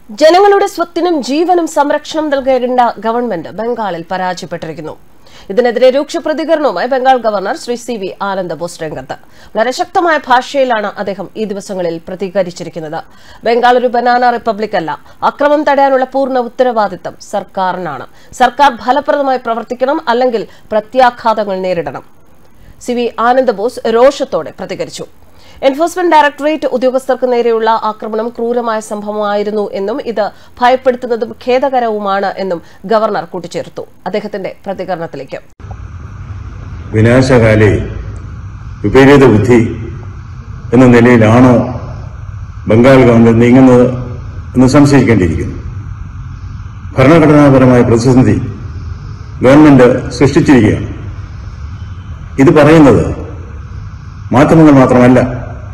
ജനങ്ങളുടെ സ്വത്തിനും ജീവനും സംരക്ഷണം നൽകേണ്ട ഗവൺമെന്റ് ബംഗാളിൽ പരാജയപ്പെട്ടിരിക്കുന്നു ഇതിനെതിരെ രൂക്ഷ പ്രതികരണവുമായി Bengal governor Shri C V Ananda Bose രംഗത്ത് വളരെ ശക്തമായ ഭാഷയിലാണ് അദ്ദേഹം ഈ ദിവസങ്ങളിൽ പ്രതികരിച്ചിരിക്കുന്നത് ബംഗാൾ ഒരു ബനാന റിപ്പബ്ലിക് അല്ല അക്രമം തടയാനുള്ള പൂർണ്ണ ഉത്തരവാദിത്തം സർക്കാരിനാണ് സർക്കാർ ഫലപ്രദമായി പ്രവർത്തിക്കണം അല്ലെങ്കിൽ പ്രത്യാഘാതങ്ങൾ നേരിടണം സി വി ആനന്ദ ബോസ് രോഷത്തോടെ പ്രതികരിച്ചു എൻഫോഴ്സ്മെന്റ് ഡയറക്ടറേറ്റ് ഉദ്യോഗസ്ഥർക്ക് നേരെയുള്ള ആക്രമണം ക്രൂരമായ സംഭവമായിരുന്നു എന്നും ഇത് ഭയപ്പെടുത്തുന്നതും ഖേദകരവുമാണ് എന്നും ഗവർണർ കൂട്ടിച്ചേർത്തു അദ്ദേഹത്തിന്റെ പ്രതികരണത്തിലേക്ക് വിനാശകാലേ വിപരീത ബുദ്ധി എന്ന നിലയിലാണോ ബംഗാൾ ഗവൺമെന്റ് നീങ്ങുന്നത് എന്ന് സംശയിക്കേണ്ടിയിരിക്കുന്നു ഭരണഘടനാപരമായ പ്രതിസന്ധി ഗവൺമെന്റ് സൃഷ്ടിച്ചിരിക്കുകയാണ് ഇത് പറയുന്നത് മാധ്യമങ്ങൾ മാത്രമല്ല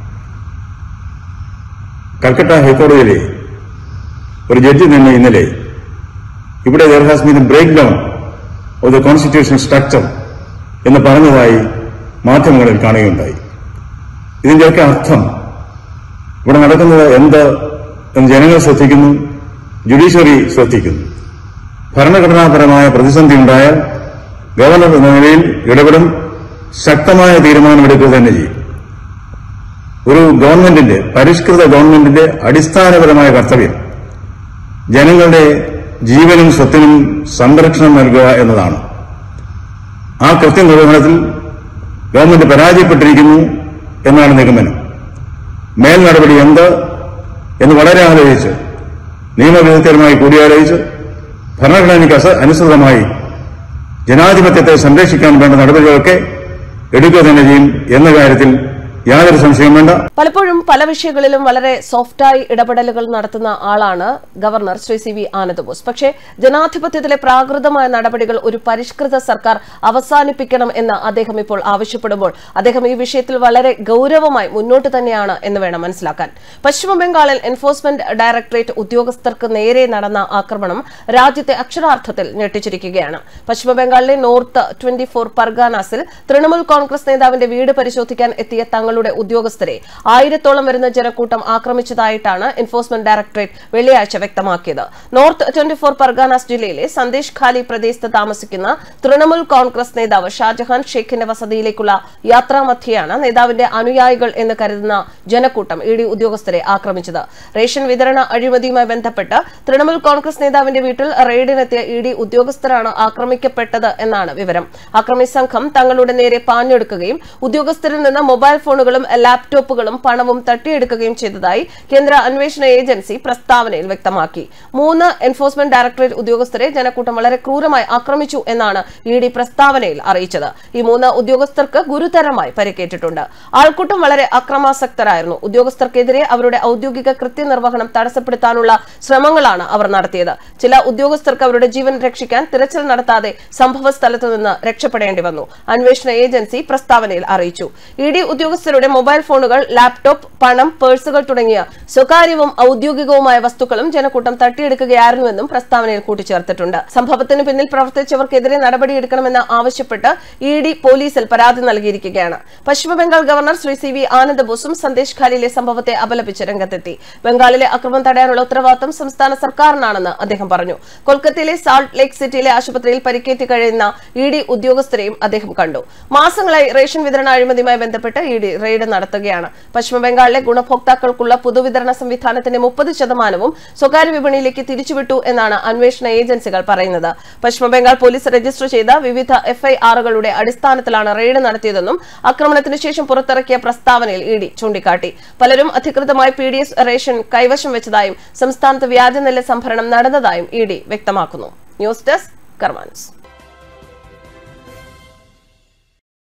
കൽക്കട്ട ഹൈക്കോടതിയിലെ ഒരു ജഡ്ജി തന്നെ ഇന്നലെ ഇവിടെ there has been break down of the constitution structure എന്ന് പറഞ്ഞതായി മാധ്യമങ്ങളിൽ കാണുകയുണ്ടായി ഇതിന്റെയൊക്കെ അർത്ഥം ഇവിടെ നടക്കുന്നത് എന്ത് എന്ന് ജനങ്ങൾ ശ്രദ്ധിക്കുന്നു ജുഡീഷ്യറി ശ്രദ്ധിക്കുന്നു ഭരണഘടനാപരമായ പ്രതിസന്ധി ഉണ്ടായാൽ ഗവർണർ എന്ന നിലയിൽ ഇടപെടും ശക്തമായ തീരുമാനമെടുക്കുക തന്നെ ചെയ്യും ഒരു ഗവൺമെന്റിന്റെ പരിഷ്കൃത ഗവൺമെന്റിന്റെ അടിസ്ഥാനപരമായ കർത്തവ്യം ജനങ്ങളുടെ ജീവനും സ്വത്തിനും സംരക്ഷണം നൽകുക എന്നതാണ് ആ കൃത്യനിർവഹണത്തിൽ ഗവൺമെന്റ് പരാജയപ്പെട്ടിരിക്കുന്നു എന്നാണ് നിഗമനം മേൽ നടപടി എന്ത് എന്ന് വളരെ ആലോചിച്ച് നിയമവിദഗ്ധരുമായി കൂടിയാലോചിച്ച് ഭരണഘടനയ്ക്ക് അസ- അനുസൃതമായി ജനാധിപത്യത്തെ സംരക്ഷിക്കാൻ വേണ്ട നടപടികളൊക്കെ എടുക്കുക തന്നെ ചെയ്യും എന്ന കാര്യത്തിൽ യാതൊരു സംശയവും വേണ്ട പലപ്പോഴും പല വിഷയങ്ങളിലും വളരെ സോഫ്റ്റായി ഇടപെടലുകൾ നടത്തുന്ന ആളാണ് governor Shri C V Ananda Bose പക്ഷേ ജനാധിപത്യത്തിലെ പ്രാകൃതമായ നടപടികൾ ഒരു പരിഷ്കൃത സർക്കാർ അവസാനിപ്പിക്കണം എന്ന് അദ്ദേഹം ഇപ്പോൾ ആവശ്യപ്പെടുമ്പോൾ അദ്ദേഹം ഈ വിഷയത്തിൽ വളരെ ഗൌരവമായി മുന്നോട്ട് തന്നെയാണ് എന്ന് വേണം മനസ്സിലാക്കാൻ പശ്ചിമ ബംഗാളിൽ എൻഫോഴ്സ്മെന്റ് ഡയറക്ടറേറ്റ് ഉദ്യോഗസ്ഥർക്ക് നേരെ നടന്ന ആക്രമണം രാജ്യത്തെ അക്ഷരാർത്ഥത്തിൽ ഞെട്ടിച്ചിരിക്കുകയാണ് പശ്ചിമ ബംഗാളിലെ നോർത്ത് ട്വന്റി ഫോർ പർഗാനാസിൽ തൃണമൂൽ കോൺഗ്രസ് നേതാവിന്റെ വീട് പരിശോധിക്കാൻ എത്തിയ തങ്ങളുടെ ഉദ്യോഗസ്ഥരെ ആയിരത്തോളം വരുന്ന ജനക്കൂട്ടം ആക്രമിച്ചതായിട്ടാണ് എൻഫോഴ്സ്മെന്റ് ഡയറക്ടറേറ്റ് വെള്ളിയാഴ്ച വ്യക്തമാക്കിയത് നോർത്ത് ട്വന്റി ഫോർ പർഗാനാസ് ജില്ലയിലെ സന്ദേശ് ഖാലി പ്രദേശത്ത് താമസിക്കുന്ന തൃണമൂൽ കോൺഗ്രസ് നേതാവ് ഷാജഹാൻ ഷെയ്ഖിന്റെ വസതിയിലേക്കുള്ള യാത്രാമധ്യയാണ് നേതാവിന്റെ അനുയായികൾ എന്ന് കരുതുന്ന ജനക്കൂട്ടം ഇ ഡി ഉദ്യോഗസ്ഥരെ ആക്രമിച്ചത് റേഷൻ വിതരണ അഴിമതിയുമായി ബന്ധപ്പെട്ട് തൃണമൂൽ കോൺഗ്രസ് നേതാവിന്റെ വീട്ടിൽ റെയ്ഡിനെത്തിയ ഇ ഡി ഉദ്യോഗസ്ഥരാണ് ആക്രമിക്കപ്പെട്ടത് എന്നാണ് വിവരം അക്രമി സംഘം തങ്ങളുടെ നേരെ പാഞ്ഞെടുക്കുകയും ഉദ്യോഗസ്ഥരിൽ നിന്ന് മൊബൈൽ ഫോണുകളും ലാപ്ടോപ്പുകളും പണവും തട്ടിയെടുക്കുകയും ചെയ്തതായി കേന്ദ്ര അന്വേഷണ ഏജൻസി പ്രസ്താവനയിൽ വ്യക്തമാക്കി മൂന്ന് എൻഫോഴ്സ്മെന്റ് ഡയറക്ടറേറ്റ് ഉദ്യോഗസ്ഥരെ ജനക്കൂട്ടം വളരെ ക്രൂരമായി ആക്രമിച്ചു എന്നാണ് ഇ ഡി പ്രസ്താവനയിൽ അറിയിച്ചത് ഈ മൂന്ന് ഉദ്യോഗസ്ഥർക്ക് ഗുരുതരമായി പരിക്കേറ്റിട്ടുണ്ട് ആൾക്കൂട്ടം വളരെ അക്രമാസക്തരായിരുന്നു ഉദ്യോഗസ്ഥർക്കെതിരെ അവരുടെ ഔദ്യോഗിക കൃത്യനിർവഹണം തടസ്സപ്പെടുത്താനുള്ള ശ്രമങ്ങളാണ് അവർ നടത്തിയത് ചില ഉദ്യോഗസ്ഥർക്ക് അവരുടെ ജീവൻ രക്ഷിക്കാൻ തിരച്ചിൽ നടത്താതെ സംഭവ സ്ഥലത്തു നിന്ന് രക്ഷപ്പെടേണ്ടി വന്നു അന്വേഷണ ഏജൻസി പ്രസ്താവനയിൽ അറിയിച്ചു ഇ ഡി ഉദ്യോഗസ്ഥരുടെ മൊബൈൽ ഫോണുകൾ ലാപ്ടോപ്പ് പണം പേഴ്സുകൾ തുടങ്ങിയ സ്വകാര്യവും ഔദ്യോഗികവുമായ വസ്തുക്കളും ജനക്കൂട്ടം തട്ടിയെടുക്കുകയായിരുന്നുവെന്നും പ്രസ്താവനയിൽ കൂട്ടിച്ചേർത്തിട്ടുണ്ട് സംഭവത്തിന് പിന്നിൽ പ്രവർത്തിച്ചവർക്കെതിരെ നടപടിയെടുക്കണമെന്ന് ആവശ്യപ്പെട്ട് ഇ ഡി പോലീസിൽ പരാതി നൽകിയിരിക്കുകയാണ് Paschima Bangal governor Shri C V ആനന്ദബോസും സന്ദേശ് ഖാലിലെ സംഭവത്തെ അപലപിച്ച് രംഗത്തെത്തി ബംഗാളിലെ അക്രമം തടയാനുള്ള ഉത്തരവാദിത്തം സംസ്ഥാന സർക്കാരിനാണെന്ന് അദ്ദേഹം പറഞ്ഞു കൊൽക്കത്തയിലെ സാൾട്ട് ലേക്ക് സിറ്റിയിലെ ആശുപത്രിയിൽ പരിക്കേറ്റ് കഴിയുന്ന ഇ ഡി ഉദ്യോഗസ്ഥരെയും അദ്ദേഹം കണ്ടു മാസങ്ങളായി റേഷൻ വിതരണ അഴിമതിയുമായി ബന്ധപ്പെട്ട് ഇ ഡി റെയ്ഡ് നടത്തുകയാണ് പശ്ചിമബംഗാളിലെ ഗുണഭോക്താക്കൾക്കുള്ള പൊതുവിതരണ സംവിധാനത്തിന്റെ മുപ്പത് ശതമാനവും സ്വകാര്യ വിപണിയിലേക്ക് തിരിച്ചുവിട്ടു എന്നാണ് അന്വേഷണ ഏജൻസികൾ പറയുന്നത് പശ്ചിമബംഗാൾ പോലീസ് രജിസ്റ്റർ ചെയ്ത വിവിധ എഫ്ഐആറുകളുടെ അടിസ്ഥാനത്തിലാണ് റെയ്ഡ് നടത്തിയതെന്നും ആക്രമണത്തിന് ശേഷം പുറത്തിറക്കിയ പ്രസ്താവനയിൽ ഇ ഡി ചൂണ്ടിക്കാട്ടി പലരും അധികൃതമായി പി ഡി എസ് റേഷൻ കൈവശം വെച്ചതായും സംസ്ഥാനത്ത് വ്യാജ നെല്ല് സംഭരണം നടന്നതായും ഇ ഡി വ്യക്തമാക്കുന്നു ന്യൂസ് ഡെസ്ക് കർമാൻസ്